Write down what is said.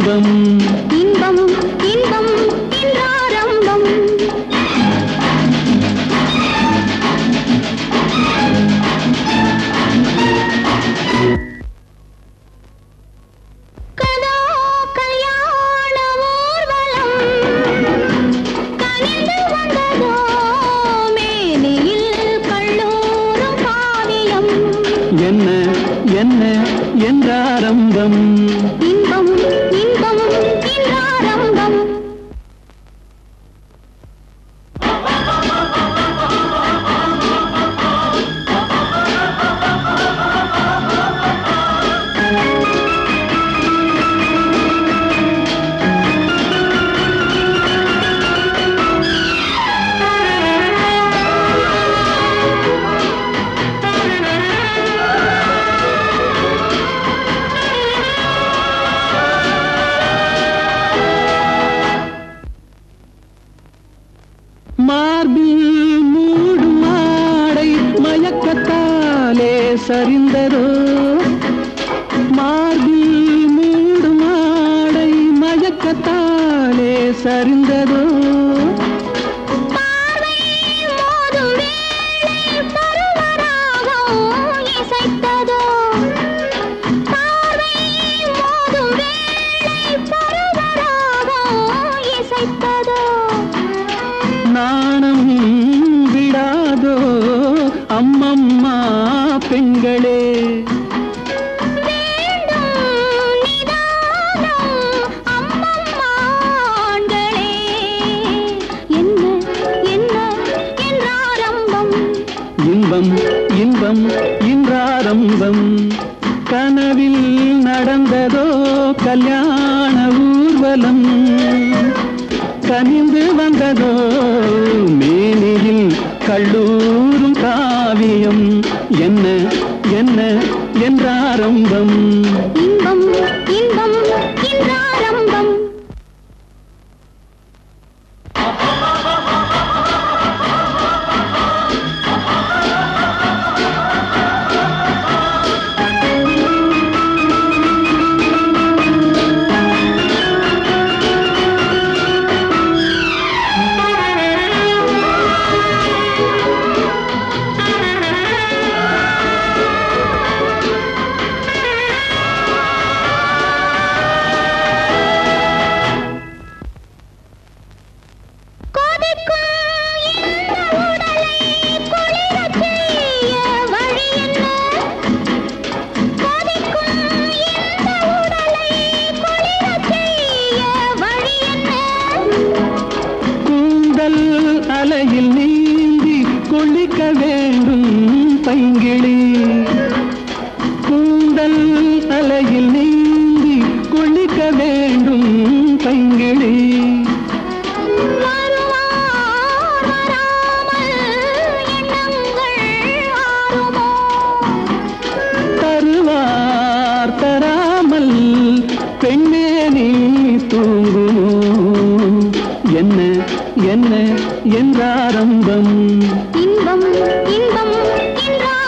என்றாரம்பம் இன்பம் இன்பம் இன்றாரம்பம் கதோ கல்யாண ஊர்வலம் கனிந்து வந்ததோ மேனியில் கல்லூரும் காவியம் என்ன என்ன என்றாரம்பம் இன்பம் இன்பம் இன்றாரம்பம் மார்பில் மூடும் மாடை மயக்கத்தாலே சரிந்ததோ மார்பில் மூடும் மாடை மயக்கத்தாலே சரிந்ததோ பார்வை மோதும் வேளை பருவராகம் இசைத்ததோ பார்வை மோதும் வேளை பருவராகம் இசைத்ததோ நாணம் விடாதோ அம்மம்மா பெண்களே வேண்டும் நிதானம் அம்மம்மாண்களே என்ன என்ன என்றாரம்பம் இன்பம் இன்பம் இன்றாரம்பம் கனவில் நடந்ததோ கல்யாண ஊர்வலம் கனிந்து வந்ததோ மேனியில் கல்லூரும் காவியம் என்ன என்ன என்றாரம்பம் இன்பம் இன்பம் இன்றாரம்பம் கொதிக்கும் இந்த உடலை குளிரச் செய்ய வழி என்ன? கொதிக்கும் இந்த உடலை குளிரச் செய்ய வழி என்ன? கூந்தல் அலையில் நீந்தி கொள்ளிக்க வேண்டும் பைங்கிளி கூந்தல் அலையில் நீந்தி கொள்ளிக்க வேண்டும் பைங்கிளி வருவார் வராமல் எண்ணங்கள் ஆறுமோ? தருவார் தராமல் பெண்ணே நீ தூங்குமோ என்ன என்ன என்றாரம்பம் இன்பம் இன்பம் என்றார்